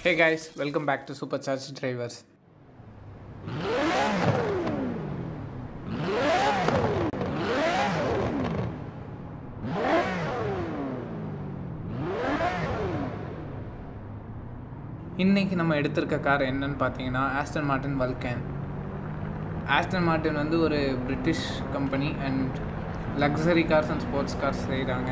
Hey guys, welcome back to Supercharged Drivers. இன்னைக்கு நம்ம எடுத்திருக்க கார் என்னன்னு பார்த்தீங்கன்னா Aston Martin Vulcan Aston Martin வந்து ஒரு British company and luxury cars and sports cars செய்கிறாங்க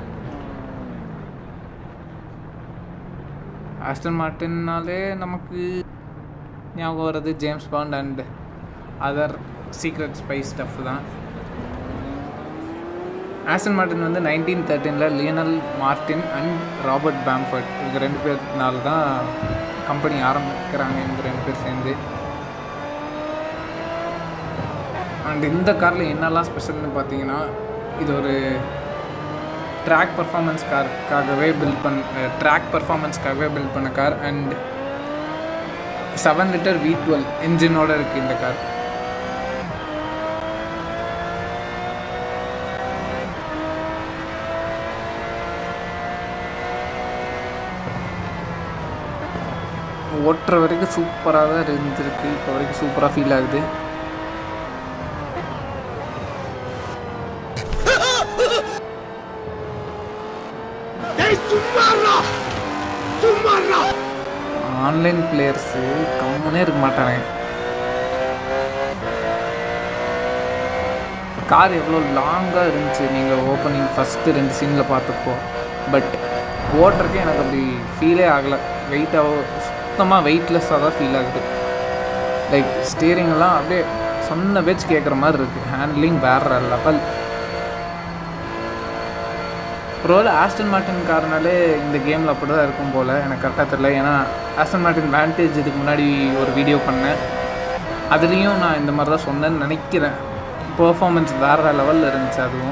ஆஸ்டன் மார்டின்னாலே நமக்கு ஞாபகம் வர்றது James Bond and other secret spies stuff தான் ஆஸ்டன் மார்டின் வந்து நைன்டீன் தேர்ட்டீனில் Lionel Martin and Robert Bamford இவங்க ரெண்டு பேர்னால தான் கம்பெனி ஆரம்பிக்கிறாங்க இவங்க ரெண்டு பேர் சேர்ந்து அண்ட் இந்த காரில் என்னெல்லாம் ஸ்பெஷல்னு பார்த்தீங்கன்னா இது ஒரு ட்ராக் பர்ஃபார்மன்ஸ் காருக்காகவே பில்ட் பண்ண ட்ராக் பர்ஃபார்மன்ஸ்க்காகவே பில்ட் பண்ண car and seven litre V twelve இன்ஜினோட இருக்குது இந்த கார் ஓட்டுற வரைக்கும் சூப்பராக தான் இருந்திருக்கு இப்போ வரைக்கும் சூப்பராக ஃபீல் ஆகுது ஆன்லைன் பிளேயர்ஸு கம்முனே இருக்க மாட்டாங்க கார் எவ்வளோ லாங்காக இருந்துச்சு நீங்கள் ஓப்பனிங் ஃபஸ்ட்டு ரெண்டு சீனில் பார்த்தப்போ பட் ஓட்டுறதுக்கு எனக்கு அப்படி ஃபீலே ஆகலை வெயிட்டாக சுத்தமாக வெயிட்லெஸ்ஸாக தான் ஃபீல் ஆகுது லைக் ஸ்டீரிங்லாம் அப்படியே சொன்ன பேச்சு கேட்குற மாதிரி இருக்குது ஹேண்ட்லிங் வேற லெவல் ஒருவேளை ஆஸ்டன் மார்டின் காரனாலே இந்த கேமில் அப்படி தான் இருக்கும் போல் எனக்கு கரெக்டாக தெரியல ஏன்னா ஆஸ்டன் மார்டின் வேண்டேஜ் இதுக்கு முன்னாடி ஒரு வீடியோ பண்ணேன் அதுலேயும் நான் இந்த மாதிரி தான் சொன்னேன்னு நினைக்கிறேன் பர்ஃபார்மன்ஸ் வேறு லெவலில் இருந்துச்சு அதுவும்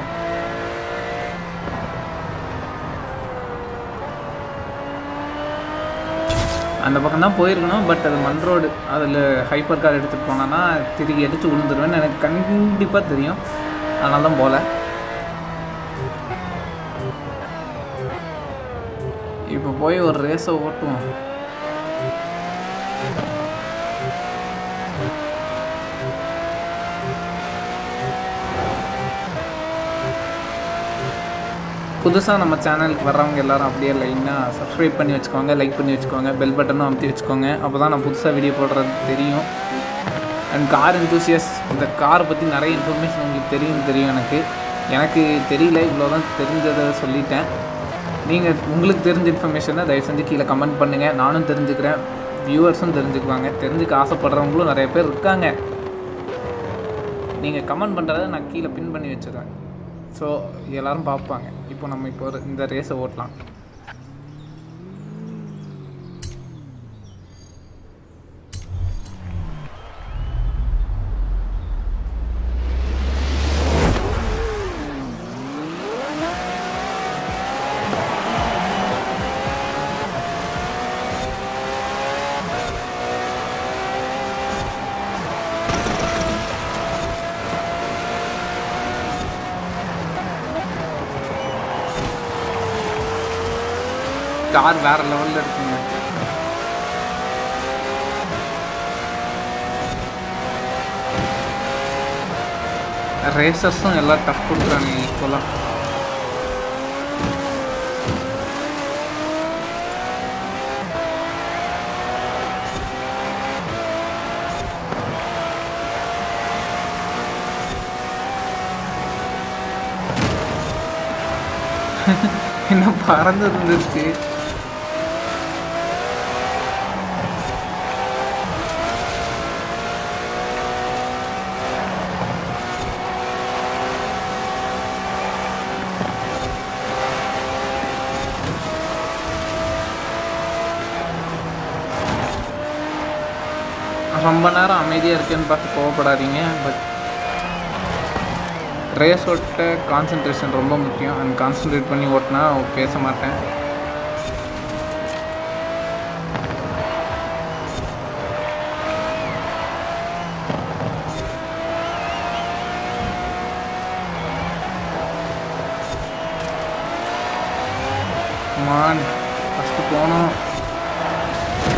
அந்த பக்கம் தான் போயிருக்கணும் பட் அது மண் ரோடு அதில் ஹைப்பர் கார் எடுத்துகிட்டு போனான்னா திரும்பி அடித்து விழுந்துருவேன்னு எனக்கு கண்டிப்பாக தெரியும் அதனால தான் போகல இப்போ போய் ஒரு ரேஸை ஓட்டுவோம் புதுசாக நம்ம சேனலுக்கு வர்றவங்க எல்லாரும் அப்படியே லைனாக சப்ஸ்கிரைப் பண்ணி வச்சுக்கோங்க லைக் பண்ணி வச்சுக்கோங்க பெல் பட்டனும் அமுத்தி வச்சுக்கோங்க அப்போ தான் நான் புதுசாக வீடியோ போடுறது தெரியும் அண்ட் கார் enthusiast இந்த காரை பற்றி நிறைய இன்ஃபர்மேஷன் உங்களுக்கு தெரியும் தெரியும் எனக்கு எனக்கு தெரியல இவ்வளோ தான் தெரிஞ்சதை சொல்லிட்டேன் நீங்கள் உங்களுக்கு தெரிஞ்ச இன்ஃபர்மேஷனை தயவு செஞ்சு கீழே கமெண்ட் பண்ணுங்கள் நானும் தெரிஞ்சுக்கிறேன் வியூவர்ஸும் தெரிஞ்சுக்குவாங்க தெரிஞ்சுக்க ஆசைப்படுறவங்களும் நிறைய பேர் இருக்காங்க நீங்கள் கமெண்ட் பண்ணுறத நான் கீழே பின் பண்ணி வச்சுருவேன் ஸோ எல்லோரும் பார்ப்பாங்க இப்போ நம்ம இப்போ ஒரு இந்த ரேஸை ஓட்டலாம் கார் வேற லெவலில் இருக்குங்க ரேசர்ஸும் எல்லாம் டஃப் கொடுக்குறாங்க ஈக்குவலாக என்ன பறந்து இருந்துச்சு ரொம்ப நேரம் அமைதியாக இருக்குன்னு பார்த்து கோவப்படாதீங்க பட் ரேஸ் ஓட்ட கான்சன்ட்ரேஷன் ரொம்ப முக்கியம் அண்ட் கான்சன்ட்ரேட் பண்ணி ஓட்டினா பேச மாட்டேன் மான் ஃபஸ்ட்டு போனோம்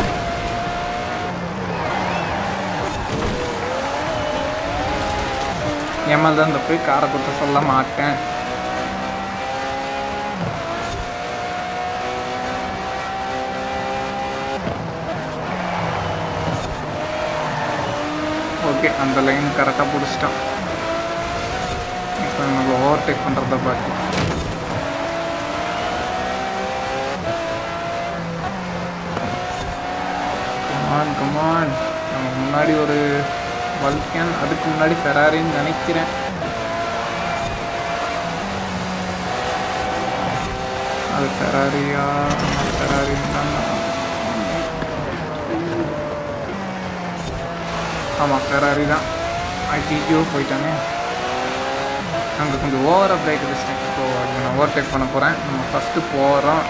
என் மேலே தான் தப்பு காரை கொடுத்த சொல்ல மாட்டேன் ஓகே அந்த லைன் கரெக்டாக பிடிச்சிட்டான் இப்போ நம்ம ஓவர்டேக் பண்ணுறத பாக்கி கமான் கமான் நம்ம முன்னாடி ஒரு வல்கேன் அதுக்கு முன்னாடி ஃபெராரின்னு நினைக்கிறேன் அது ஃபெராரியா ஃபெராரின்னு தான் ஆமாம் ஃபெராரி தான் ஐடிடியோ போயிட்டானே அங்கே கொஞ்சம் ஓவராக பிரேக் அடிச்சிட்டேன் இப்போ அங்கே நான் ஓவர்டேக் பண்ண போகிறேன் நம்ம ஃபஸ்ட்டு போகிறோம்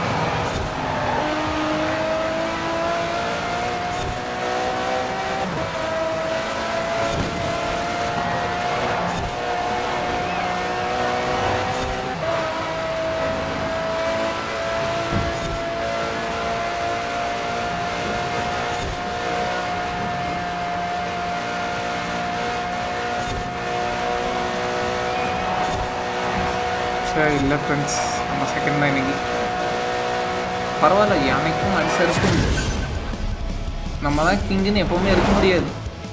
சரி இல்லை ஃப்ரெண்ட்ஸ் நம்ம செகண்ட் தான் இன்னைக்கு பரவாயில்ல யானைக்கும் அடிசருக்கும் நம்ம தான் கிங்குன்னு எப்போவுமே இருக்க முடியாது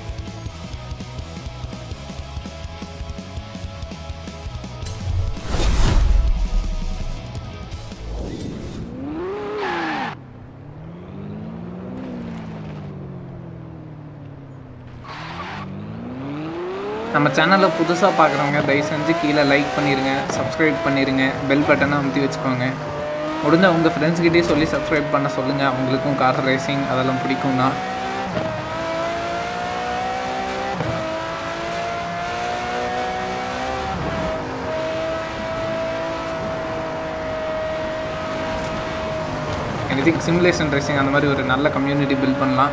நம்ம சேனலில் புதுசாக பார்க்குறவங்க தயவு செஞ்சு கீழே லைக் பண்ணிடுங்க சப்ஸ்கிரைப் பண்ணிடுங்க பெல் பட்டனை அமுத்தி வச்சுக்கோங்க முடிஞ்ச உங்கள் ஃப்ரெண்ட்ஸ்கிட்டே சொல்லி சப்ஸ்கிரைப் பண்ண சொல்லுங்கள் அவங்களுக்கும் கார் ரேசிங் அதெல்லாம் பிடிக்கும்னா எனக்கு சிமுலேஷன் ரேசிங் அந்த மாதிரி ஒரு நல்ல கம்யூனிட்டி பில்ட் பண்ணலாம்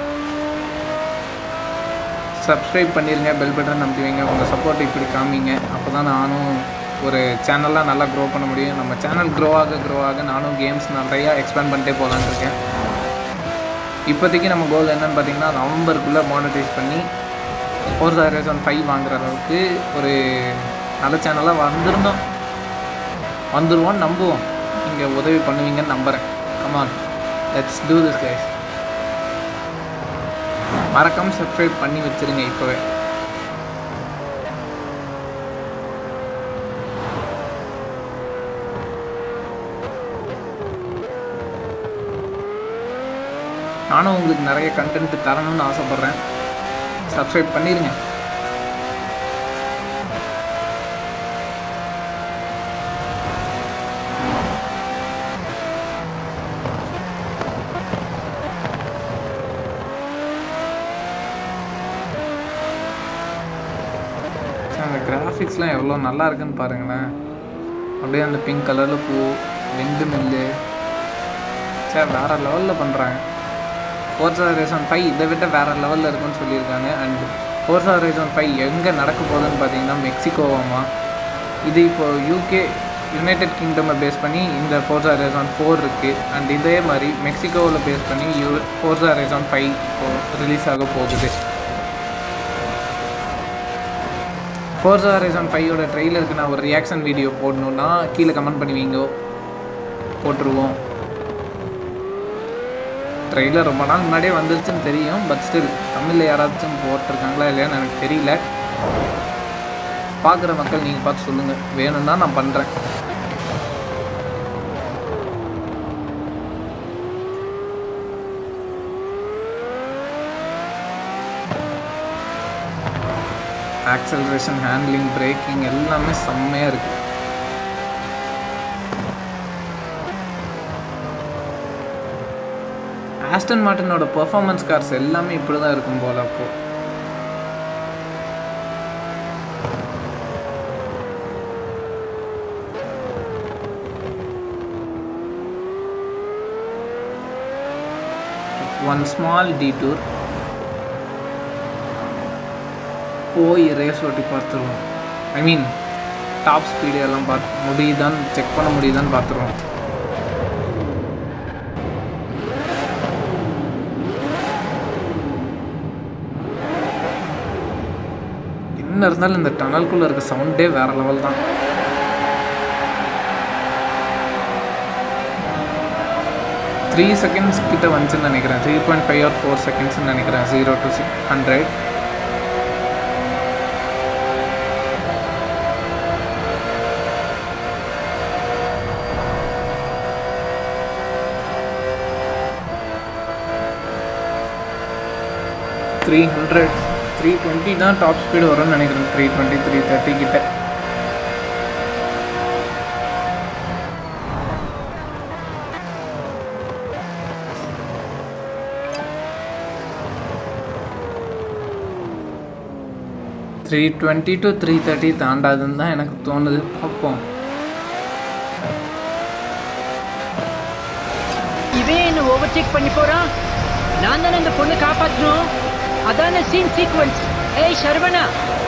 சப்ஸ்கிரைப் பண்ணிடுங்க பெல் பட்டன் நம்பி வைங்க உங்கள் சப்போர்ட் இப்படி காமிங்க அப்போ தான் நானும் ஒரு சேனல்லாம் நல்லா க்ரோ பண்ண முடியும் நம்ம சேனல் க்ரோ ஆக க்ரோ ஆக நானும் கேம்ஸ் நிறையா எக்ஸ்பேண்ட் பண்ணிட்டே போகலான்னு இருக்கேன் இப்போதைக்கு நம்ம கோல் என்னன்னு பார்த்தீங்கன்னா நவம்பருக்குள்ளே மானிட்டைஸ் பண்ணி ஃபோர் ஜார் ஒன் ஃபைவ் வாங்குற அளவுக்கு ஒரு நல்ல சேனலாக வந்திருந்தோம் வந்துடுவோம் நம்புவோம் நீங்கள் உதவி பண்ணுவீங்கன்னு நம்புகிறேன் come on let's do this guys மறக்காம சப்ஸ்கிரைப் பண்ணி வச்சிருங்க இப்போவே நானும் உங்களுக்கு நிறைய கண்டென்ட் தரணும்னு ஆசைப்பட்றேன் சப்ஸ்கிரைப் பண்ணிடுங்க அந்த கிராஃபிக்ஸ்லாம் எவ்வளோ நல்லா இருக்குன்னு பாருங்களேன் அப்படியே அந்த பிங்க் கலரில் பூ வெண்டு நெல் சரி வேறு லெவலில் பண்ணுறாங்க ஃபோர்ஸா ரேசன் ஃபைவ் இதை விட வேறு லெவலில் இருக்குன்னு சொல்லியிருக்காங்க அண்ட் ஃபோர்ஸா ரேசன் ஃபைவ் எங்கே நடக்க போகுதுன்னு பார்த்தீங்கன்னா மெக்சிகோவாமா இது இப்போ யூகே யுனைடெட் கிங்டமை பேஸ் பண்ணி இந்த ஃபோர்ஸா ரேசான் ஃபோர் இருக்குது அண்ட் இதே மாதிரி மெக்சிகோவில் பேஸ் பண்ணி யூ ஃபோர்ஸா ரேசான் ஃபைவ் இப்போ ரிலீஸ் ஆக போகுது ஃபோர்ஸா ரேசான் ஃபைவோட ட்ரெய்லருக்கு நான் ஒரு ரியாக்ஷன் வீடியோ போடணுன்னா கீழே கமெண்ட் பண்ணுவீங்க போட்டுருவோம் ட்ரெய்லர் ரொம்ப நாள் முன்னாடியே வந்துருச்சுன்னு தெரியும் பட் ஸ்டில் தமிழில் யாராச்சும் போட்டிருக்காங்களா இல்லையான்னு எனக்கு தெரியல பார்க்குற மக்கள் நீங்கள் பார்த்து சொல்லுங்கள் வேணும்னா நான் பண்ணுறேன் ஆக்சலரேஷன் ஹேண்ட்லிங் பிரேக்கிங் எல்லாமே செம்மையாக இருக்குது ஆஸ்டன் மார்ட்டினோட பெர்ஃபார்மன்ஸ் கார்ஸ் எல்லாமே இப்படி தான் இருக்கும் போல் அப்போது ஒன் ஸ்மால் டீட்டூர் போய் ரேஸ் ஓட்டி பார்த்துருவோம் ஐ மீன் டாப் ஸ்பீடு எல்லாம் பார்த்து முடியுதான்னு செக் பண்ண முடியுதான்னு பார்த்துருவோம் என்ன என்ன இருந்தாலும் இந்த டனல்குள்ளே இருக்க சவுண்டே வேறு லெவல் தான் த்ரீ செகண்ட்ஸ் கிட்ட வந்துச்சுன்னு நினைக்கிறேன் three point five or four செகண்ட்ஸ்னு நினைக்கிறேன் zero to six hundred three hundred three twenty தான் டாப் ஸ்பீடு வரும்னு நினைக்கிறேன் த்ரீ டுவெண்ட்டி த்ரீ தேர்ட்டி கிட்ட three twenty to three thirty தாண்டாதுன்னு தான் எனக்கு தோணுது பார்ப்போம் இவன் என்ன ஓவர்டேக் பண்ணி போறான் நான் தானே இந்த பொண்ணை காப்பாற்றணும் அதான சீன் சீக்வன்ஸ் ஏய் சரவணா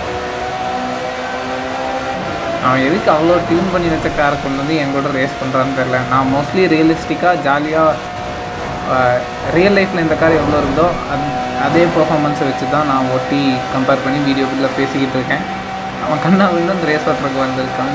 அவன் எதுக்கு அவ்வளோ டியூன் பண்ணி வச்ச காரை கொண்டு வந்து என் கூட ரேஸ் பண்ணுறான்னு தெரில நான் மோஸ்ட்லி ரியலிஸ்டிக்காக ஜாலியாக ரியல் லைஃப்பில் இந்த கார் எவ்வளோ இருந்தோ அது அதே பர்ஃபார்மன்ஸை வச்சு தான் நான் ஓட்டி கம்பேர் பண்ணி வீடியோக்குள்ளே பேசிக்கிட்டு இருக்கேன் அவன் கண்ணா விழுந்து அந்த ரேஸ் ஓட்டுறதுக்கு வந்திருக்கான்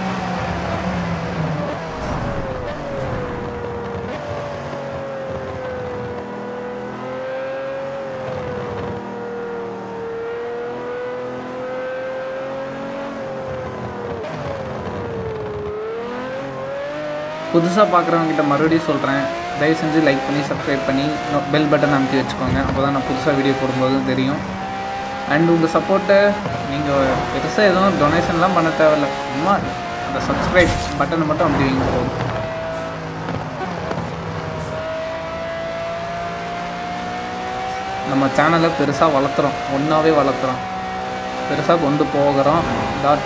புதுசாக பார்க்குறவங்ககிட்ட மறுபடியும் சொல்கிறேன் தயவு செஞ்சு லைக் பண்ணி சப்ஸ்கிரைப் பண்ணி பெல் பட்டன் அமைத்தி வச்சுக்கோங்க அப்போ தான் நான் புதுசாக வீடியோ போடும்போது தெரியும் அண்ட் உங்கள் சப்போர்ட்டை நீங்கள் பெருசாக எதுவும் டொனேஷன்லாம் பண்ண தேவையில்ல சும்மா அந்த சப்ஸ்கிரைப் பட்டனை மட்டும் அப்படி வைங்க போதும் நம்ம சேனலை பெருசாக வளர்த்துறோம் ஒன்றாவே வளர்த்துறோம் பெருசாக கொண்டு போகிறோம் டாட்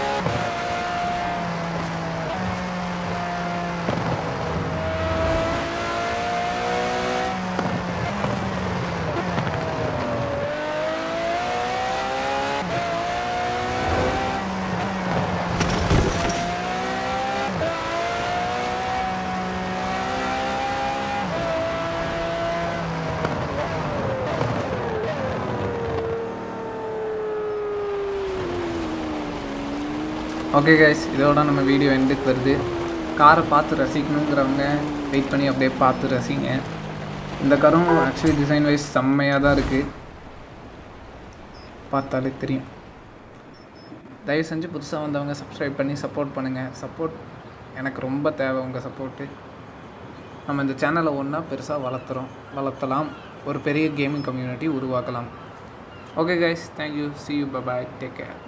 ஓகே கைஸ் இதோட நம்ம வீடியோ எண்டுக்கு வருது காரை பார்த்து ரசிக்கணுங்கிறவங்க வெயிட் பண்ணி அப்படியே பார்த்து ரசிங்க இந்த காரும் ஆக்சுவலி டிசைன் வைஸ் செம்மையாக தான் இருக்குது பார்த்தாலே தெரியும் தயவு செஞ்சு புதுசாக வந்தவங்க சப்ஸ்கிரைப் பண்ணி சப்போர்ட் பண்ணுங்கள் சப்போர்ட் எனக்கு ரொம்ப தேவை உங்கள் சப்போர்ட்டு நம்ம இந்த சேனலை ஒன்றா பெருசாக வளர்த்துறோம் வளர்த்தலாம் ஒரு பெரிய கேமிங் கம்யூனிட்டி உருவாக்கலாம் okay guys thank you see you bye bye take care